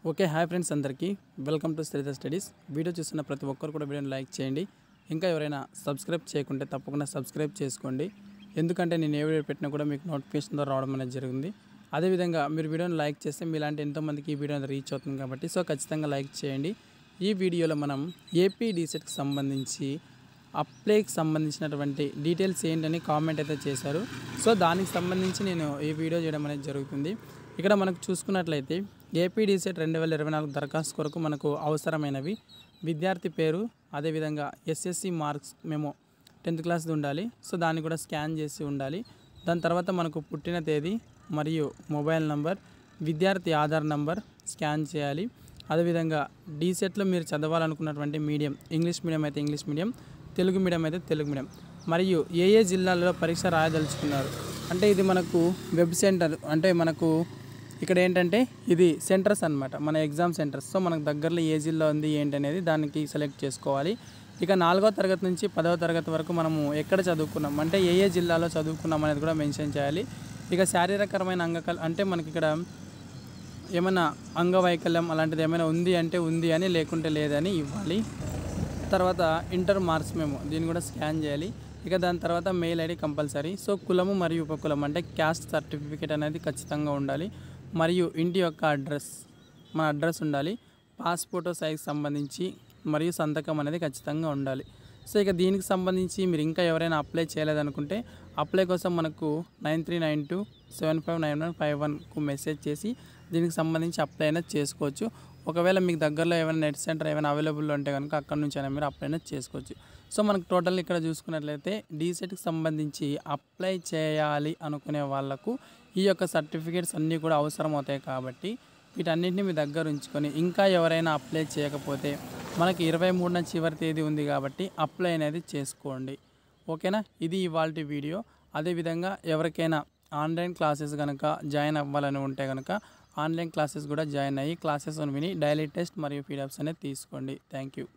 okay hi friends అందరికీ welcome to Sridhar studies video చూస్తున్న ప్రతి ఒక్కరు కూడా వీడియోని లైక్ చేయండి ఇంకా ఎవరైనా సబ్స్క్రైబ్ చేయకుంటే తప్పకుండా సబ్స్క్రైబ్ చేసుకోండి ఎందుకంటే నేను ఏ వీడియో పెట్టినా కూడా మీకు నోటిఫికేషన్ ద్వారా రావడం అనేది జరిగింది అదేవిధంగా మీరు వీడియోని లైక్ చేస్తే మీలాంటి ఎంతోమందికి ఈ వీడియో అనేది రీచ్ అవుతుంది కాబట్టి సో ఖచ్చితంగా లైక్ చేయండి ఈ వీడియోలో మనం ఏపీ డీసెట్కి సంబంధించి అప్లైకి సంబంధించినటువంటి డీటెయిల్స్ ఏంటని కామెంట్ అయితే చేశారు సో దానికి సంబంధించి నేను ఈ వీడియో చేయడం అనేది జరుగుతుంది ఇక్కడ మనకు చూసుకున్నట్లయితే ఏపీ డీసెట్ రెండు వేల ఇరవై నాలుగు దరఖాస్తు కొరకు మనకు అవసరమైనవి విద్యార్థి పేరు అదేవిధంగా ఎస్ఎస్సి మార్క్స్ మేము టెన్త్ క్లాస్ది ఉండాలి సో దాన్ని కూడా స్కాన్ చేసి ఉండాలి దాని తర్వాత మనకు పుట్టిన తేదీ మరియు మొబైల్ నంబర్ విద్యార్థి ఆధార్ నంబర్ స్కాన్ చేయాలి అదేవిధంగా డీసెట్లో మీరు చదవాలనుకున్నటువంటి మీడియం ఇంగ్లీష్ మీడియం అయితే ఇంగ్లీష్ మీడియం తెలుగు మీడియం అయితే తెలుగు మీడియం మరియు ఏ ఏ జిల్లాల్లో పరీక్ష రాయదలుచుకున్నారు అంటే ఇది మనకు వెబ్ సెంటర్ అంటే మనకు ఇక్కడ ఏంటంటే ఇది సెంటర్స్ అన్నమాట మన ఎగ్జామ్ సెంటర్స్ సో మనకు దగ్గరలో ఏ జిల్లా ఉంది ఏంటి అనేది దానికి సెలెక్ట్ చేసుకోవాలి ఇక నాలుగో తరగతి నుంచి పదవ తరగతి వరకు మనము ఎక్కడ చదువుకున్నాం అంటే ఏ ఏ జిల్లాలో చదువుకున్నాం అనేది కూడా మెన్షన్ చేయాలి ఇక శారీరకరమైన అంగకల్ అంటే మనకి ఇక్కడ ఏమైనా అంగవైకల్యం అలాంటిది ఏమైనా ఉంది అంటే ఉంది అని లేకుంటే లేదని ఇవ్వాలి తర్వాత ఇంటర్ మార్క్స్ మేము దీన్ని కూడా స్కాన్ చేయాలి ఇక దాని తర్వాత మెయిల్ ఐడి కంపల్సరీ సో కులము మరియు ఉపకులం అంటే క్యాస్ట్ సర్టిఫికేట్ అనేది ఖచ్చితంగా ఉండాలి మరియు ఇంటి యొక్క అడ్రస్ మన అడ్రస్ ఉండాలి పాస్పోర్ట్ సైజ్ సంబంధించి మరియు సంతకం అనేది ఖచ్చితంగా ఉండాలి సో ఇక దీనికి సంబంధించి మీరు ఇంకా ఎవరైనా అప్లై చేయలేదనుకుంటే అప్లై కోసం మనకు nine three nine two seven five nine one five వన్కు మెసేజ్ చేసి దీనికి సంబంధించి అప్లై అయినా చేసుకోవచ్చు ఒకవేళ మీకు దగ్గరలో ఏమైనా నెట్ సెంటర్ ఏమైనా అవైలబుల్ ఉంటే కనుక అక్కడ నుంచి అయినా మీరు అప్లై అయినా చేసుకోవచ్చు సో మనకు టోటల్ ఇక్కడ చూసుకున్నట్లయితే డీసెట్కి సంబంధించి అప్లై చేయాలి అనుకునే వాళ్ళకు ఈ యొక్క సర్టిఫికేట్స్ అన్నీ కూడా అవసరం అవుతాయి కాబట్టి వీటన్నిటిని మీ దగ్గర ఉంచుకొని ఇంకా ఎవరైనా అప్లై చేయకపోతే మనకి ఇరవై మూడున చివరి తేదీ ఉంది కాబట్టి అప్లై అనేది చేసుకోండి ఓకేనా ఇది ఇవాళ వీడియో అదేవిధంగా ఎవరికైనా ఆన్లైన్ క్లాసెస్ కనుక జాయిన్ అవ్వాలని ఉంటే కనుక ఆన్లైన్ క్లాసెస్ కూడా జాయిన్ అయ్యి క్లాసెస్ విని డైలీ టెస్ట్ మరియు ఫీడప్స్ అనేది తీసుకోండి థ్యాంక్ యూ